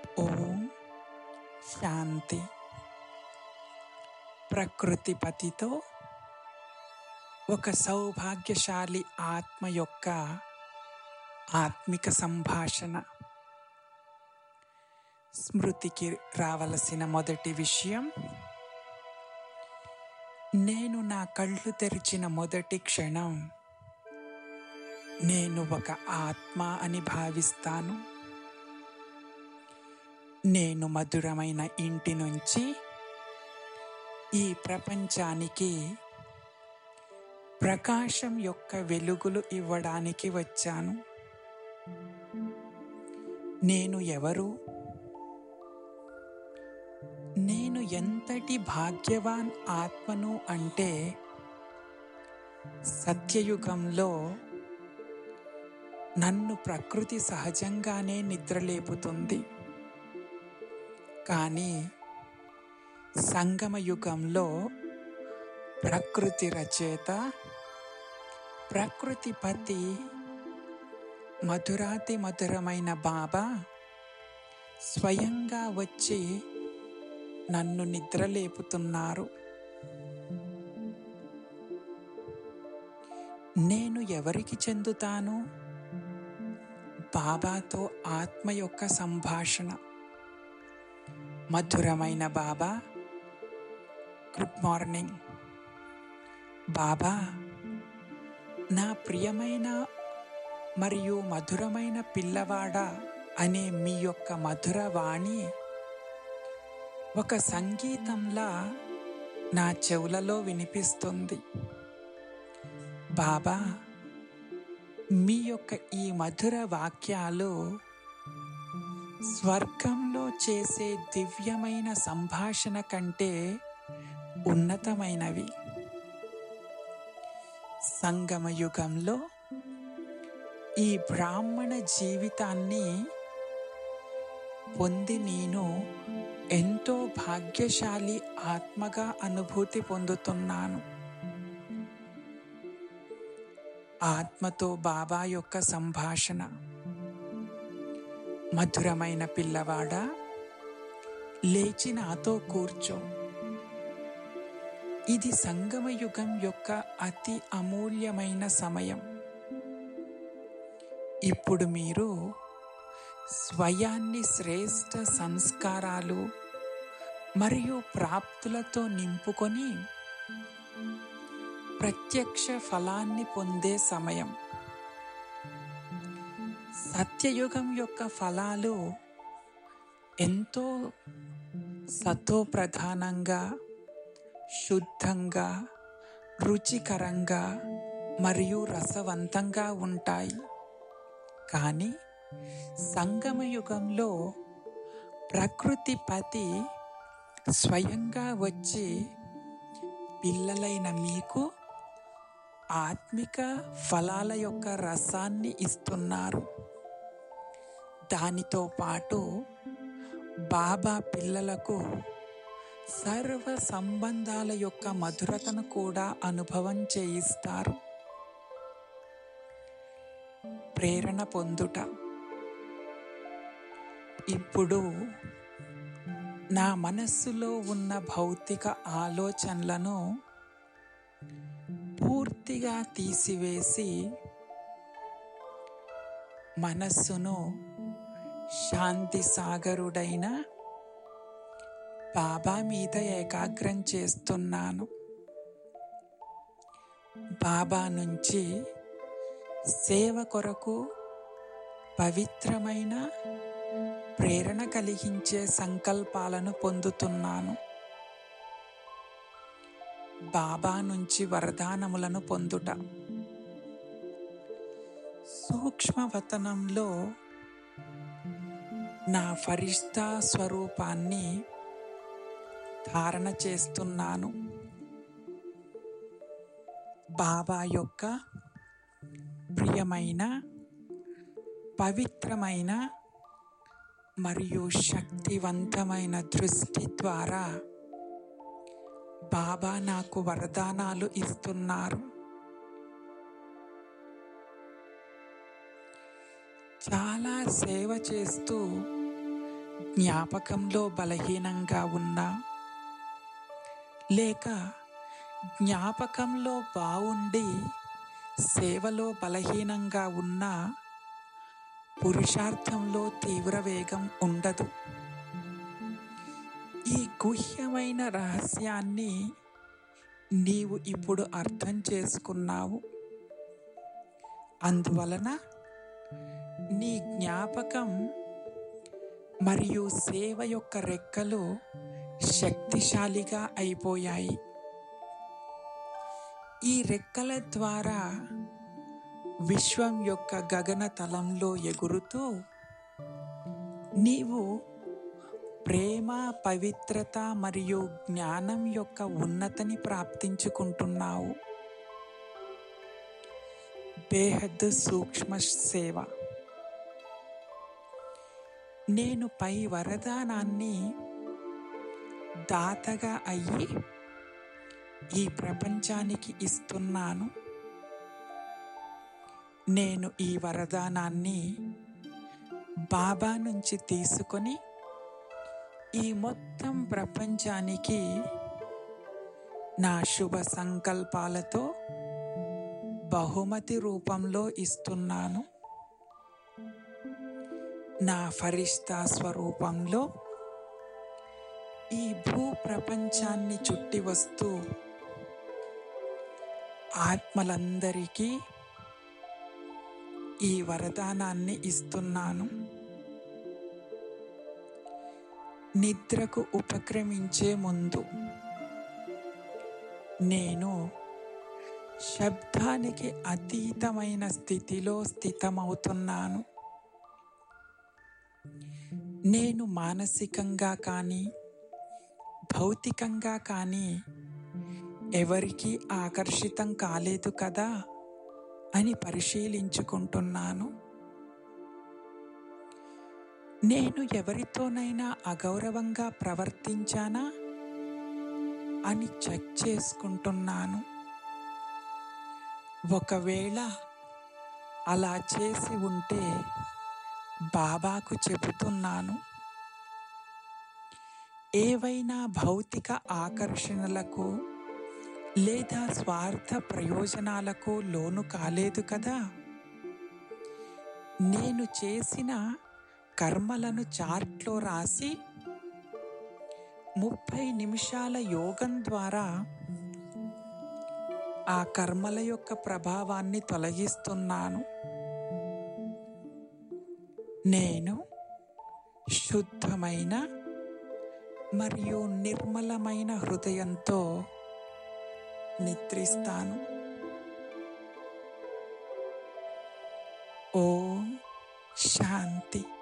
ఓం శాంతి ప్రకృతి పతితో ఒక సౌభాగ్యశాలి ఆత్మ యొక్క ఆత్మిక సంభాషణ స్మృతికి రావలసిన మొదటి విషయం నేను నా కళ్ళు తెరిచిన మొదటి క్షణం నేను ఒక ఆత్మ అని భావిస్తాను నేను మధురమైన ఇంటి నుంచి ఈ ప్రపంచానికి ప్రకాశం యొక్క వెలుగులు ఇవ్వడానికి వచ్చాను నేను ఎవరు నేను ఎంతటి భాగ్యవాన్ ఆత్మను అంటే సత్యయుగంలో నన్ను ప్రకృతి సహజంగానే నిద్రలేపుతుంది కానీ సంగమ యుగంలో ప్రకృతి రచయిత ప్రకృతి పతి మధురాతి మధురమైన బాబా స్వయంగా వచ్చి నన్ను నిద్రలేపుతున్నారు నేను ఎవరికి చెందుతాను బాబాతో ఆత్మ యొక్క సంభాషణ మధురమైన బాబా గుడ్ మార్నింగ్ బాబా నా ప్రియమైన మరియు మధురమైన పిల్లవాడ అనే మీ యొక్క మధుర వాణి ఒక సంగీతంలా నా చెవులలో వినిపిస్తుంది బాబా మీ యొక్క ఈ మధుర వాక్యాలు స్వర్గంలో చేసే దివ్యమైన సంభాషణ కంటే ఉన్నతమైనవి సంగమ యుగంలో ఈ బ్రాహ్మణ జీవితాన్ని పొంది నేను ఎంతో భాగ్యశాలి ఆత్మగా అనుభూతి పొందుతున్నాను ఆత్మతో బాబా యొక్క సంభాషణ మధురమైన పిల్లవాడ లేచి నాతో కూర్చో ఇది సంగమ యుగం యొక్క అతి అమూల్యమైన సమయం ఇప్పుడు మీరు స్వయాన్ని శ్రేష్ట సంస్కారాలు మరియు ప్రాప్తులతో నింపుకొని ప్రత్యక్ష ఫలాన్ని పొందే సమయం సత్యయుగం యొక్క ఫలాలు ఎంతో సతో ప్రధానంగా శుద్ధంగా రుచికరంగా మరియు రసవంతంగా ఉంటాయి కానీ సంగమ యుగంలో ప్రకృతి పతి స్వయంగా వచ్చి పిల్లలైన మీకు ఆత్మిక ఫలాల యొక్క రసాన్ని ఇస్తున్నారు దానితో పాటు బాబా పిల్లలకు సర్వ సంబంధాల యొక్క మధురతను కూడా అనుభవం చేయిస్తారు ప్రేరణ పొందుట ఇప్పుడు నా మనస్సులో ఉన్న భౌతిక ఆలోచనలను పూర్తిగా తీసివేసి మనస్సును శాంతి సాగరుడైన బాబా మీద ఏకాగ్రం చేస్తున్నాను బాబా నుంచి సేవ కొరకు పవిత్రమైన ప్రేరణ కలిగించే సంకల్పాలను పొందుతున్నాను బాబా నుంచి వరదానములను పొందుట సూక్ష్మవతనంలో నా ఫరిష్తా స్వరూపాన్ని ధారణ చేస్తున్నాను బాబా యొక్క ప్రియమైన పవిత్రమైన మరియు శక్తివంతమైన దృష్టి ద్వారా బాబా నాకు వరదానాలు ఇస్తున్నారు చాలా సేవ చేస్తూ జ్ఞాపకంలో బలహీనంగా ఉన్నా లేక జ్ఞాపకంలో బాగుండి సేవలో బలహీనంగా ఉన్న పురుషార్థంలో తీవ్ర వేగం ఉండదు ఈ గుహ్యమైన రహస్యాన్ని నీవు ఇప్పుడు అర్థం చేసుకున్నావు అందువలన నీ జ్ఞాపకం మరియు సేవ యొక్క రెక్కలు శక్తిశాలిగా అయిపోయాయి ఈ రెక్కల ద్వారా విశ్వం యొక్క గగన తలంలో ఎగురుతూ నీవు ప్రేమ పవిత్రత మరియు జ్ఞానం యొక్క ఉన్నతిని ప్రాప్తించుకుంటున్నావు బేహద్ సూక్ష్మ సేవ నేను పై వరదానాన్ని దాతగా అయ్యి ఈ ప్రపంచానికి ఇస్తున్నాను నేను ఈ వరదానాన్ని బాబా నుంచి తీసుకొని ఈ మొత్తం ప్రపంచానికి నా శుభ సంకల్పాలతో బహుమతి రూపంలో ఇస్తున్నాను నా ఫరిష్తా స్వరూపంలో ఈ భూ ప్రపంచాన్ని చుట్టి వస్తూ ఆత్మలందరికీ ఈ వరదానాన్ని ఇస్తున్నాను నిద్రకు ఉపక్రమించే ముందు నేను శబ్దానికి అతీతమైన స్థితిలో స్థితమవుతున్నాను నేను మానసికంగా కానీ భౌతికంగా కానీ ఎవరికీ ఆకర్షితం కాలేదు కదా అని పరిశీలించుకుంటున్నాను నేను ఎవరితోనైనా అగౌరవంగా ప్రవర్తించానా అని చెక్ చేసుకుంటున్నాను ఒకవేళ అలా చేసి ఉంటే బాబాకు చెబుతున్నాను ఏవైనా భౌతిక ఆకర్షణలకు లేదా స్వార్థ ప్రయోజనాలకు లోను కాలేదు కదా నేను చేసిన కర్మలను చార్ట్లో రాసి ముప్పై నిమిషాల యోగం ద్వారా ఆ కర్మల యొక్క ప్రభావాన్ని తొలగిస్తున్నాను నేను శుద్ధమైన మరియు నిర్మలమైన హృదయంతో నిద్రిస్తాను ఓం శాంతి